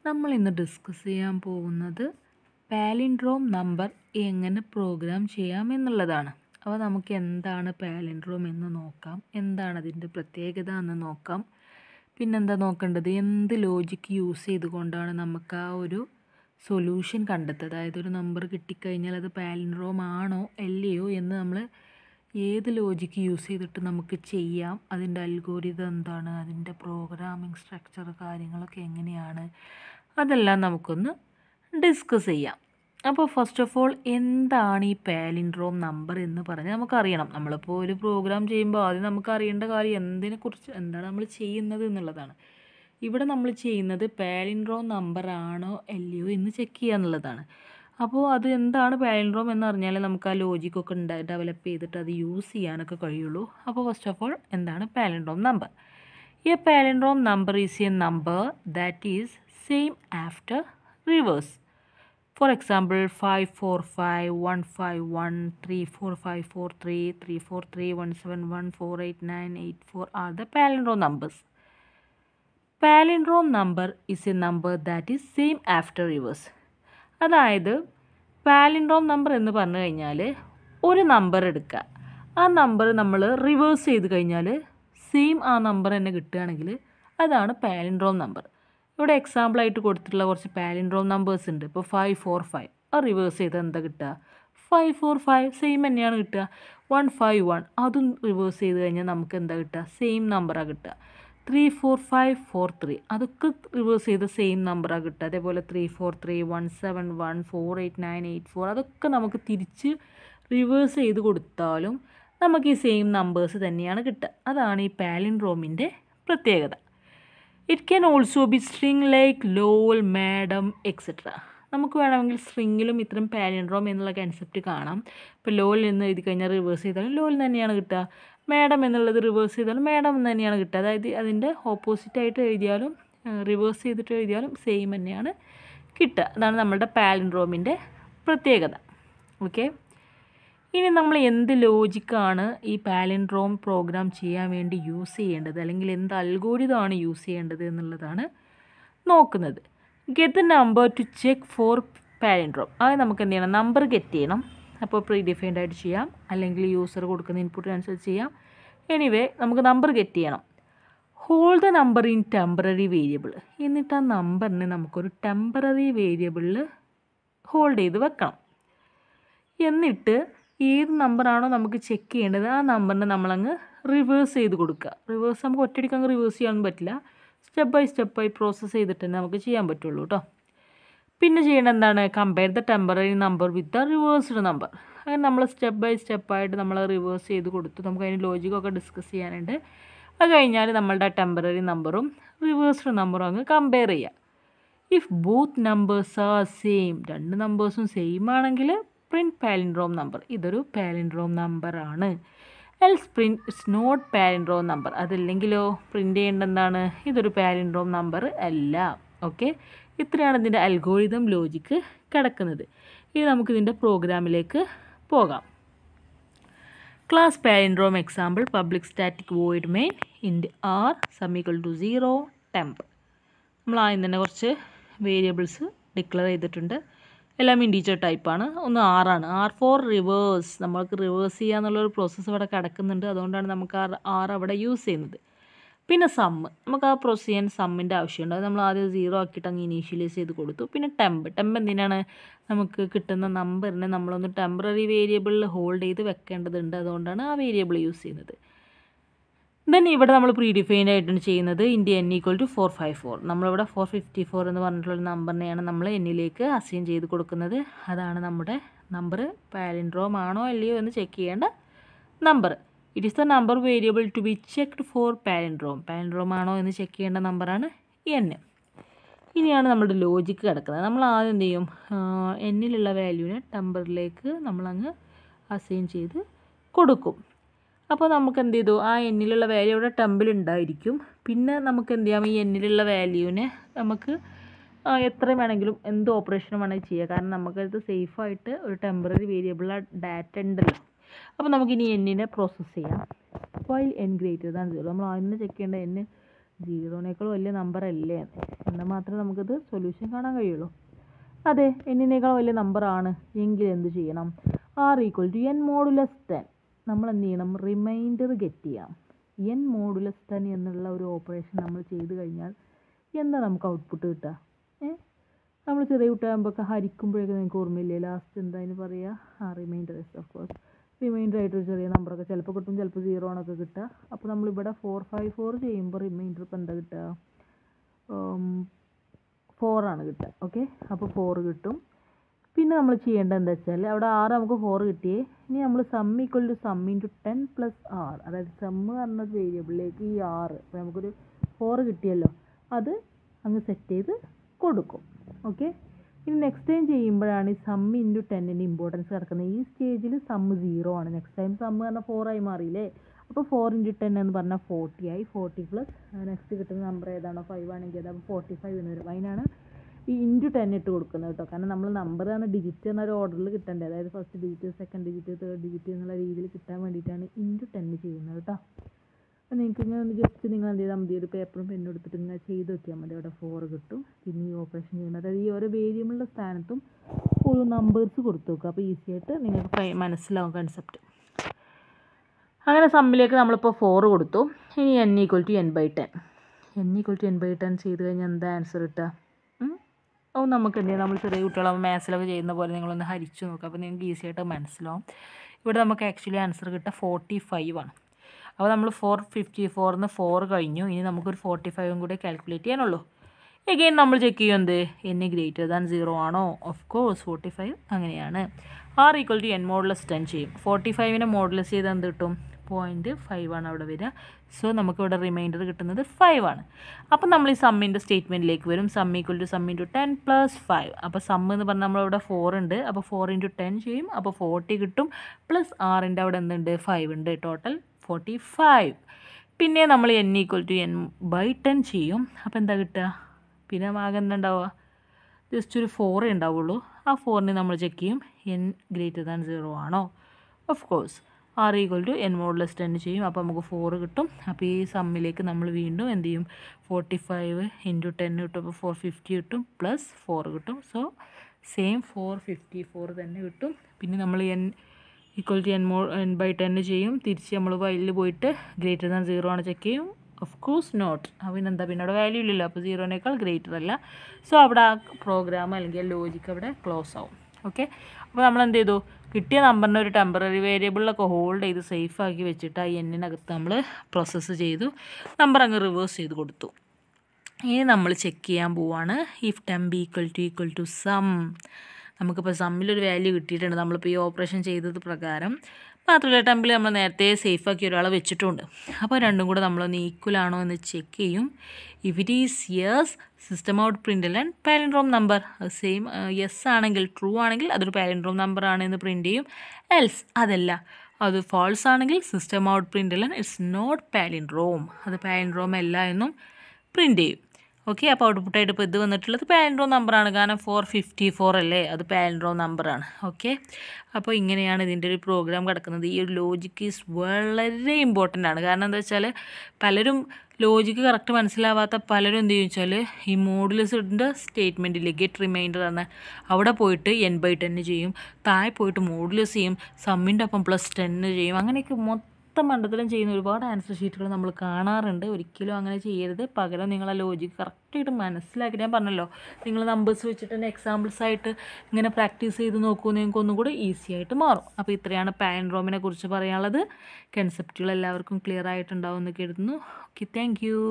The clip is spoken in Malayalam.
നമ്മൾ ഇന്ന് ഡിസ്കസ് ചെയ്യാൻ പോകുന്നത് പാലിൻഡ്രോം നമ്പർ എങ്ങനെ പ്രോഗ്രാം ചെയ്യാം എന്നുള്ളതാണ് അപ്പോൾ നമുക്ക് എന്താണ് പാലിൻഡ്രോം എന്ന് നോക്കാം എന്താണ് അതിൻ്റെ പ്രത്യേകത എന്ന് നോക്കാം പിന്നെന്താ നോക്കേണ്ടത് എന്ത് ലോജിക്ക് യൂസ് ചെയ്തുകൊണ്ടാണ് നമുക്ക് ആ ഒരു സൊല്യൂഷൻ കണ്ടെത്തുക അതായത് ഒരു നമ്പർ കിട്ടിക്കഴിഞ്ഞാൽ അത് പാലിൻഡ്രോം ആണോ അല്ലയോ എന്ന് നമ്മൾ ഏത് ലോജിക്ക് യൂസ് ചെയ്തിട്ട് നമുക്ക് ചെയ്യാം അതിൻ്റെ അൽഗോരിതം എന്താണ് അതിൻ്റെ പ്രോഗ്രാമിംഗ് സ്ട്രക്ചർ കാര്യങ്ങളൊക്കെ എങ്ങനെയാണ് അതെല്ലാം നമുക്കൊന്ന് ഡിസ്കസ് ചെയ്യാം അപ്പോൾ ഫസ്റ്റ് ഓഫ് ഓൾ എന്താണ് ഈ പാലിൻഡ്രോം നമ്പർ എന്ന് പറഞ്ഞാൽ നമുക്കറിയണം നമ്മളിപ്പോൾ ഒരു പ്രോഗ്രാം ചെയ്യുമ്പോൾ ആദ്യം നമുക്ക് അറിയേണ്ട കാര്യം എന്തിനെക്കുറിച്ച് എന്താണ് നമ്മൾ ചെയ്യുന്നത് എന്നുള്ളതാണ് ഇവിടെ നമ്മൾ ചെയ്യുന്നത് പാലിൻഡ്രോം നമ്പർ ആണോ അല്ലയോ എന്ന് ചെക്ക് ചെയ്യുക എന്നുള്ളതാണ് അപ്പോൾ അത് എന്താണ് പാലിൻഡ്രോം എന്ന് അറിഞ്ഞാൽ നമുക്ക് ആ ലോജിക്കൊക്കെ ഉണ്ടാ ഡെവലപ്പ് ചെയ്തിട്ട് അത് യൂസ് ചെയ്യാനൊക്കെ കഴിയുള്ളൂ അപ്പോൾ ഫസ്റ്റ് ഓഫ് ഓൾ എന്താണ് palindrome number a palindrome number is a number that is same after reverse for example five four five one five one three four five four three three four three one seven one four eight nine eight four are the palindrome numbers palindrome number is a number that is same after reverse അതായത് പാലിൻഡ്രോം നമ്പർ എന്ന് പറഞ്ഞു കഴിഞ്ഞാൽ ഒരു നമ്പർ എടുക്കുക ആ നമ്പർ നമ്മൾ റിവേഴ്സ് ചെയ്ത് കഴിഞ്ഞാൽ സെയിം ആ നമ്പർ തന്നെ കിട്ടുകയാണെങ്കിൽ അതാണ് പാലിൻഡ്രോം നമ്പർ ഇവിടെ എക്സാമ്പിളായിട്ട് കൊടുത്തിട്ടുള്ള കുറച്ച് പാലിൻഡ്രോം നമ്പേഴ്സ് ഉണ്ട് ഇപ്പോൾ ഫൈവ് ഫോർ ഫൈവ് ആ റിവേഴ്സ് ചെയ്ത് എന്താ കിട്ടുക ഫൈവ് ഫോർ ഫൈവ് സെയിം തന്നെയാണ് കിട്ടുക വൺ ഫൈവ് വൺ അതും റിവേഴ്സ് ചെയ്ത് കഴിഞ്ഞാൽ നമുക്ക് എന്താ കിട്ടുക സെയിം നമ്പറാണ് കിട്ടുക three four five four three അതൊക്കെ റിവേഴ്സ് ചെയ്ത സെയിം നമ്പറാണ് കിട്ടുക അതേപോലെ three four three one seven one four eight nine eight four അതൊക്കെ നമുക്ക് തിരിച്ച് റിവേഴ്സ് ചെയ്ത് കൊടുത്താലും നമുക്ക് ഈ സെയിം നമ്പേഴ്സ് തന്നെയാണ് കിട്ടുക അതാണ് ഈ പാലിൻഡ്രോമിൻ്റെ പ്രത്യേകത it can also be string like lol madam etcetera നമുക്ക് വേണമെങ്കിൽ സ്ട്രിങ്ങിലും ഇത്തരം പാലിൻഡ്രോം എന്നുള്ള കൺസെപ്റ്റ് കാണാം ഇപ്പോൾ ലോയിൽ നിന്ന് എഴുതി കഴിഞ്ഞാൽ റിവേഴ്സ് ചെയ്താലും ലോയിൽ തന്നെയാണ് കിട്ടുക മാഡം എന്നുള്ളത് റിവേഴ്സ് ചെയ്താലും മാഡം എന്ന് തന്നെയാണ് കിട്ടുക അതായത് അതിൻ്റെ ഓപ്പോസിറ്റായിട്ട് എഴുതിയാലും റിവേഴ്സ് ചെയ്തിട്ട് എഴുതിയാലും സെയിം തന്നെയാണ് കിട്ടുക അതാണ് നമ്മളുടെ പാലിൻഡ്രോമിൻ്റെ പ്രത്യേകത ഓക്കെ ഇനി നമ്മൾ എന്ത് ലോജിക്കാണ് ഈ പാലിൻഡ്രോം പ്രോഗ്രാം ചെയ്യാൻ വേണ്ടി യൂസ് ചെയ്യേണ്ടത് അല്ലെങ്കിൽ എന്ത് അൽഗോരിതമാണ് യൂസ് ചെയ്യേണ്ടത് എന്നുള്ളതാണ് നോക്കുന്നത് get the number to check for palindrome അത് നമുക്ക് എന്ത് ചെയ്യണം നമ്പർ ഗെറ്റ് ചെയ്യണം അപ്പോൾ പ്രീ ഡിഫൈൻഡ് ആയിട്ട് ചെയ്യാം അല്ലെങ്കിൽ യൂസർ കൊടുക്കുന്ന ഇൻപുട്ടിനനുസരിച്ച് ചെയ്യാം എനിവേ നമുക്ക് നമ്പർ ഗെറ്റ് ചെയ്യണം hold the number in temporary variable എന്നിട്ട് ആ നമ്പറിനെ നമുക്കൊരു ടെമ്പററി വേരിയബിളിൽ ഹോൾഡ് ചെയ്ത് വെക്കണം എന്നിട്ട് ഏത് നമ്പറാണോ നമുക്ക് ചെക്ക് ചെയ്യേണ്ടത് ആ നമ്പറിനെ നമ്മളങ്ങ് റിവേഴ്സ് ചെയ്ത് കൊടുക്കുക റിവേഴ്സ് നമുക്ക് ഒറ്റയടിക്ക് അങ്ങ് റിവേഴ്സ് ചെയ്യാനൊന്നും പറ്റില്ല സ്റ്റെപ്പ് ബൈ സ്റ്റെപ്പായി പ്രോസസ്സ് ചെയ്തിട്ട് തന്നെ നമുക്ക് ചെയ്യാൻ പറ്റുള്ളൂ കേട്ടോ പിന്നെ ചെയ്യേണ്ടത് എന്താണ് compare the temporary number with the reversed number അങ്ങനെ നമ്മൾ സ്റ്റെപ്പ് ബൈ സ്റ്റെപ്പായിട്ട് നമ്മൾ റിവേഴ്സ് ചെയ്ത് കൊടുത്തു നമുക്ക് അതിന് ലോജിക്കൊക്കെ ഡിസ്കസ് ചെയ്യാനുണ്ട് അത് കഴിഞ്ഞാൽ നമ്മളുടെ ടെമ്പററി നമ്പറും റിവേഴ്സ്ഡ് നമ്പറും അങ്ങ് കമ്പയർ ചെയ്യുക if both numbers are same രണ്ട് നമ്പേഴ്സും സെയിം ആണെങ്കിൽ പ്രിൻറ്റ് പാലിൻഡ്രോം നമ്പർ ഇതൊരു പാലിൻഡ്രോം നമ്പറാണ് else print it's not palindrome number അതല്ലെങ്കിലോ പ്രിൻ്റ് ചെയ്യേണ്ട എന്താണ് ഇതൊരു പാലിൻഡ്രോം നമ്പർ അല്ല ഓക്കെ ഇത്രയാണ് ഇതിൻ്റെ അൽഗോരിതം ലോജിക്ക് കിടക്കുന്നത് ഇനി നമുക്കിതിൻ്റെ പ്രോഗ്രാമിലേക്ക് പോകാം class palindrome example public static void main int r sum equal to zero temp നമ്മൾ ആദ്യം തന്നെ കുറച്ച് വേരിയബിൾസ് ഡിക്ലെയർ ചെയ്തിട്ടുണ്ട് എല്ലാം ഇൻറ്റീജർ ടൈപ്പാണ് ഒന്ന് ആറാണ് ആർ ഫോർ റിവേഴ്സ് നമ്മൾക്ക് റിവേഴ്സ് ചെയ്യുക എന്നുള്ളൊരു പ്രോസസ്സ് ഇവിടെ കിടക്കുന്നുണ്ട് അതുകൊണ്ടാണ് നമുക്ക് ആർ ആർ അവിടെ യൂസ് ചെയ്യുന്നത് പിന്നെ സമ്മ് നമുക്ക് ആ പ്രോസസ് ചെയ്യാൻ സമ്മിൻ്റെ ആവശ്യമുണ്ട് അത് നമ്മൾ ആദ്യം സീറോ ആക്കിയിട്ട് അങ്ങ് ഇനീഷ്യലൈസ് ചെയ്ത് കൊടുത്തു പിന്നെ ടെമ്പ് ടെമ്പ് എന്തിനാണ് നമുക്ക് കിട്ടുന്ന നമ്പറിനെ നമ്മളൊന്ന് ടെമ്പററി വേരിയബിളിൽ ഹോൾഡ് ചെയ്ത് വെക്കേണ്ടതുണ്ട് അതുകൊണ്ടാണ് ആ വേരിയബിൾ യൂസ് ചെയ്യുന്നത് ദെൻ ഇവിടെ നമ്മൾ പ്രീ ഡിഫൈൻഡ് ആയിട്ടാണ് ചെയ്യുന്നത് int n equal to four five four നമ്മളിവിടെ ഫോർ ഫിഫ്റ്റി ഫോർ എന്ന് പറഞ്ഞിട്ടുള്ള നമ്പറിനെയാണ് നമ്മൾ എന്നിലേക്ക് അസൈൻ ചെയ്ത് കൊടുക്കുന്നത് അതാണ് നമ്മുടെ നമ്പർ പാലിൻഡ്രോം ആണോ അല്ലയോ എന്ന് ചെക്ക് ചെയ്യേണ്ട number it is the number variable to be checked for palindrome palindrome ആണോ എന്ന് ചെക്ക് ചെയ്യേണ്ട നമ്പറാണ് എൻ ഇനിയാണ് നമ്മുടെ ലോജിക്ക് കിടക്കുന്നത് നമ്മൾ ആദ്യം എന്ത് ചെയ്യും എന്നിലുള്ള വാല്യൂവിനെ നമ്പറിലേക്ക് നമ്മളങ്ങ് അസൈൻ ചെയ്ത് കൊടുക്കും അപ്പോൾ നമുക്ക് എന്ത് ചെയ്തു ആ എന്നിലുള്ള വാല്യൂ ഇവിടെ ടെമ്പിൽ ഉണ്ടായിരിക്കും പിന്നെ നമുക്ക് എന്ത് ചെയ്യാം ഈ എന്നിലുള്ള വാല്യൂവിനെ നമുക്ക് എത്ര വേണമെങ്കിലും എന്ത് ഓപ്പറേഷൻ വേണമെങ്കിൽ ചെയ്യാം കാരണം നമുക്കത് സേഫായിട്ട് ഒരു ടെമ്പററി വേരിയബിൾ ഡാറ്റ ഉണ്ടല്ലോ അപ്പോൾ നമുക്കിനി എന്നിനെ പ്രോസസ്സ് ചെയ്യാം while n greater than zero നമ്മൾ ആദ്യം ചെക്ക് ചെയ്യേണ്ട എൻ സീറോനേക്കാൾ വലിയ നമ്പർ അല്ലേ എന്നാൽ മാത്രമേ നമുക്കിത് സൊല്യൂഷൻ കാണാൻ കഴിയുള്ളൂ അതെ എന്നിനേക്കാൾ വലിയ നമ്പറാണ് എങ്കിൽ എന്ത് ചെയ്യണം r equal to n modulus ten നമ്മൾ എന്ത് ചെയ്യണം റിമൈൻഡർ ഗെറ്റ് ചെയ്യാം എൻ മോഡുലസ് ടെൻ എന്നുള്ള ഒരു ഓപ്പറേഷൻ നമ്മൾ ചെയ്ത് കഴിഞ്ഞാൽ എന്താ നമുക്ക് ഔട്ട്പുട്ട് കിട്ടുക ഏ നമ്മൾ ചെറിയ കുട്ടിയാകുമ്പോഴൊക്കെ ഹരിക്കുമ്പോഴൊക്കെ നിങ്ങൾക്ക് ഓർമ്മയില്ലേ ലാസ്റ്റ് എന്താ അതിന് പറയുക ആ remainder is of course remainder ആയിട്ടൊരു ചെറിയ നമ്പറൊക്കെ ചിലപ്പോൾ കിട്ടും ചിലപ്പോൾ സീറോ ആണൊക്കെ കിട്ടുക അപ്പോൾ നമ്മളിവിടെ ഫോർ ഫൈവ് ഫോർ ചെയ്യുമ്പോൾ റിമൈൻഡർ ഇപ്പോൾ എന്താ കിട്ടുക ഫോറാണ് കിട്ടുക ഓക്കെ അപ്പോൾ ഫോർ കിട്ടും പിന്നെ നമ്മൾ ചെയ്യേണ്ടത് എന്താ വെച്ചാൽ അവിടെ ആറ് നമുക്ക് ഫോർ കിട്ടിയേ ഇനി നമ്മൾ sum equal to sum into ten plus r അതായത് സമ്മ് പറഞ്ഞ വേരിയബിളിലേക്ക് ഈ ആറ് അപ്പോൾ നമുക്കൊരു ഫോർ കിട്ടിയല്ലോ അത് അങ്ങ് സെറ്റ് ചെയ്ത് കൊടുക്കും ഓക്കെ ഇനി നെക്സ്റ്റ് ടൈം ചെയ്യുമ്പോഴാണ് ഈ സം ഇൻറ്റു ടെന്നിൻ്റെ ഇമ്പോർട്ടൻസ് കിടക്കുന്നത് ഈ സ്റ്റേജിൽ സമ്മ് സീറോ ആണ് നെക്സ്റ്റ് ടൈം സമ്മ് പറഞ്ഞാൽ ഫോറായി മാറിയില്ലേ അപ്പോൾ ഫോർ ഇൻറ്റു ടെൻ എന്ന് പറഞ്ഞാൽ ഫോർട്ടി ആയി ഫോർട്ടി പ്ലസ് നെക്സ്റ്റ് കിട്ടുന്ന നമ്പർ ഏതാണോ ഫൈവ് ആണെങ്കിൽ അത് അപ്പോൾ ഫോർട്ടി ഫൈവ് എന്ന് വരും അതിനാണ് ഈ ഇൻറ്റു ടെൻ ഇട്ട് കൊടുക്കുന്നത് കേട്ടോ കാരണം നമ്മൾ നമ്പർ ആണ് ഡിജിറ്റ് എന്ന ഒരു ഓർഡറിൽ കിട്ടേണ്ടത് അതായത് first digit second digit third digit എന്നുള്ള രീതിയിൽ കിട്ടാൻ വേണ്ടിയിട്ടാണ് ഇൻറ്റു ടെൻ ചെയ്യുന്നത് കേട്ടോ അപ്പോൾ നിങ്ങൾക്ക് ഇങ്ങനെ ഒന്ന് ജസ്റ്റ് നിങ്ങൾ എന്ത് ചെയ്താൽ മതി ഒരു പേപ്പറും പെന്നും എടുത്തിട്ട് ഇങ്ങനെ ചെയ്ത് നോക്കിയാൽ മതി അവിടെ ഫോർ കിട്ടും പിന്നെ ഈ ഓപ്പറേഷൻ ചെയ്യുന്നത് അതായത് ഈ ഓരോ വേരിയബിളിൻ്റെ സ്ഥാനത്തും ഒരു നമ്പേഴ്സ് കൊടുത്തു നോക്കുക അപ്പോൾ ഈസി ആയിട്ട് നിങ്ങൾക്ക് ഫൈ- മനസ്സിലാവും കൺസെപ്റ്റ് അങ്ങനെ സമ്മിലേക്ക് നമ്മളിപ്പോൾ ഫോർ കൊടുത്തു ഇനി n equal to n by ten n equal to n by ten ചെയ്ത് കഴിഞ്ഞാൽ എന്താ ആൻസർ കിട്ടുക ഉം? അപ്പോൾ നമുക്ക് എന്ത് ചെയ്യാം നമ്മൾ ചെറിയ കുട്ടികളാകുമ്പോൾ മാത്സിലൊക്കെ ചെയ്യുന്ന പോലെ നിങ്ങളൊന്ന് ഹരിച്ചു നോക്കുക അപ്പോൾ നിങ്ങൾക്ക് ഈസി ആയിട്ട് മനസ്സിലാവും ഇവിടെ നമുക്ക് ആക്ച്വലി ആൻസർ കിട്ടുക ഫോർട്ടി ഫൈവ് ആണ് അപ്പോൾ നമ്മൾ ഫോർ ഫിഫ്റ്റി ഫോറിന്ന് ഫോർ കഴിഞ്ഞു ഇനി നമുക്കൊരു ഫോർട്ടി ഫൈവും കൂടെ കാൽക്കുലേറ്റ് ചെയ്യാനുള്ളൂ എഗെയിൻ നമ്മൾ ചെക്ക് ചെയ്യും എന്ത് എൻ ഗ്രേറ്റർ ദാൻ സീറോ ആണോ ഓഫ് കോഴ്സ് ഫോർട്ടി ഫൈവ് അങ്ങനെയാണ് r equal to n modulus ten ചെയ്യും ഫോർട്ടി ഫൈവിനെ മോഡലസ് ചെയ്ത് എന്ത് കിട്ടും പോയിൻറ്റ് ഫൈവ് ആണ് അവിടെ വരിക സോ നമുക്കിവിടെ റിമൈൻഡർ കിട്ടുന്നത് ഫൈവ് ആണ് അപ്പം നമ്മൾ ഈ സമ്മിൻ്റെ സ്റ്റേറ്റ്മെൻറ്റിലേക്ക് വരും sum equal to sum into ten plus five അപ്പോൾ സം എന്ന് പറഞ്ഞാൽ നമ്മളിവിടെ ഫോർ ഉണ്ട് അപ്പോൾ ഫോർ ഇൻറ്റു ടെൻ ചെയ്യും അപ്പോൾ ഫോർട്ടി കിട്ടും പ്ലസ് ആറിൻ്റെ അവിടെ എന്തുണ്ട് ഫൈവ് ഉണ്ട് ടോട്ടൽ ഫോർട്ടി ഫൈവ് പിന്നെ നമ്മൾ n equal to n by ten ചെയ്യും അപ്പോൾ എന്താ കിട്ടുക പിന്നെ ആകെ എന്താ ഉണ്ടാവുക ജസ്റ്റ് ഒരു ഫോറേ ഉണ്ടാവുള്ളൂ ആ ഫോറിനെ നമ്മൾ ചെക്ക് ചെയ്യും എൻ ഗ്രേറ്റർ ദാൻ സീറോ ആണോ of course r equal to n modulus ten ചെയ്യും അപ്പോൾ നമുക്ക് ഫോർ കിട്ടും അപ്പോൾ ഈ സമ്മിലേക്ക് നമ്മൾ വീണ്ടും എന്ത് ചെയ്യും ഫോർട്ടി ഫൈവ് ഇൻറ്റു ടെൻ കിട്ടും അപ്പോൾ ഫോർ ഫിഫ്റ്റി കിട്ടും പ്ലസ് ഫോർ കിട്ടും so same four fifty four തന്നെ കിട്ടും പിന്നെ നമ്മൾ n equal to n mod n by ten ചെയ്യും തിരിച്ച് നമ്മൾ വയലിൽ പോയിട്ട് ഗ്രേറ്റർ ദാൻ സീറോ ആണ് ചെക്ക് ചെയ്യും ഓഫ് കോഴ്സ് നോട്ട് അവനെന്താ പിന്നെ അവിടെ വാല്യൂ ഇല്ലല്ലോ അപ്പോൾ സീറോനേക്കാൾ ഗ്രേറ്റർ അല്ല സോ അവിടെ ആ പ്രോഗ്രാം അല്ലെങ്കിൽ ലോജിക്ക് അവിടെ ക്ലോസ് ആവും ഓക്കെ അപ്പോൾ നമ്മൾ എന്ത് ചെയ്തു കിട്ടിയ നമ്പറിനെ ഒരു ടെമ്പററി വേരിയബിളിലൊക്കെ ഹോൾഡ് ചെയ്ത് സേഫ് ആക്കി വെച്ചിട്ട് ആ എന്നിനകത്ത് നമ്മൾ പ്രോസസ്സ് ചെയ്തു നമ്പർ അങ്ങ് റിവേഴ്സ് ചെയ്ത് കൊടുത്തു ഇനി നമ്മൾ ചെക്ക് ചെയ്യാൻ പോവാണ് if temp equal to equal to sum നമുക്കിപ്പോൾ സമ്മിലൊരു വാല്യൂ കിട്ടിയിട്ടുണ്ട് നമ്മളിപ്പോൾ ഈ ഓപ്പറേഷൻ ചെയ്തത് പ്രകാരം മാത്രമല്ല ടെമ്പിൾ നമ്മൾ നേരത്തെ സേഫ് ആക്കി ഒരാളെ വെച്ചിട്ടുണ്ട് അപ്പോൾ രണ്ടും കൂടെ നമ്മളൊന്ന് ഈക്വൽ ആണോ എന്ന് ചെക്ക് ചെയ്യും if it is yes system out print and palindrome number same yes ആണെങ്കിൽ ട്രൂ ആണെങ്കിൽ അതൊരു പാലൻഡ്രോം നമ്പർ ആണ് എന്ന് പ്രിൻ്റ് ചെയ്യും എൽസ് അതല്ല അത് ഫാൾസ് ആണെങ്കിൽ system out print it's not palindrome അത് പാലിൻഡ്രോം അല്ല എന്നും പ്രിൻ്റ് ചെയ്യും ഓക്കെ അപ്പോൾ ഔട്ട്പുട്ടായിട്ട് ഇപ്പോൾ ഇത് വന്നിട്ടുള്ളത് പാലൻഡ്രോ നമ്പറാണ് കാരണം ഫോർ ഫിഫ്റ്റി ഫോർ അല്ലേ അത് പാലൻഡ്രോ നമ്പറാണ് ഓക്കെ അപ്പോൾ ഇങ്ങനെയാണ് ഇതിൻ്റെ ഒരു പ്രോഗ്രാം കിടക്കുന്നത് ഈ ഒരു ലോജിക്ക് ഈസ് വളരെ ഇമ്പോർട്ടൻ്റ് ആണ് കാരണം എന്താ വെച്ചാൽ പലരും ലോജിക്ക് കറക്റ്റ് മനസ്സിലാവാത്ത പലരും എന്ത് ചെയ്യും വെച്ചാൽ ഈ മോഡുലസിൻ്റെ സ്റ്റേറ്റ്മെൻറ്റിൽ ഗെറ്റ് റിമൈൻഡർ ആണ് അവിടെ പോയിട്ട് എൻ ബൈ ടെന്ന് ചെയ്യും താഴെ പോയിട്ട് മോഡുലസ് ചെയ്യും സമ്മിൻ്റെ ഒപ്പം പ്ലസ് ടെന്ന് ചെയ്യും അങ്ങനെയൊക്കെ മൊത്തം മണ്ടത്തിലും ചെയ്യുന്ന ഒരുപാട് ആൻസർ ഷീറ്റുകൾ നമ്മൾ കാണാറുണ്ട് ഒരിക്കലും അങ്ങനെ ചെയ്യരുത് പകരം നിങ്ങൾ ആ ലോജിക്ക് കറക്റ്റായിട്ട് മനസ്സിലാക്കി ഞാൻ പറഞ്ഞല്ലോ നിങ്ങൾ നമ്പേഴ്സ് വെച്ചിട്ട് തന്നെ എക്സാമ്പിൾസ് ആയിട്ട് ഇങ്ങനെ പ്രാക്ടീസ് ചെയ്ത് നോക്കൂ നിങ്ങൾക്ക് ഒന്നും കൂടെ ഈസി ആയിട്ട് മാറും അപ്പോൾ ഇത്രയാണ് പാൻഡ്രോമിനെ കുറിച്ച് പറയാനുള്ളത് കൺസെപ്റ്റുകൾ എല്ലാവർക്കും ക്ലിയർ ആയിട്ടുണ്ടാവും എന്ന് കരുതുന്നു ഓക്കെ താങ്ക്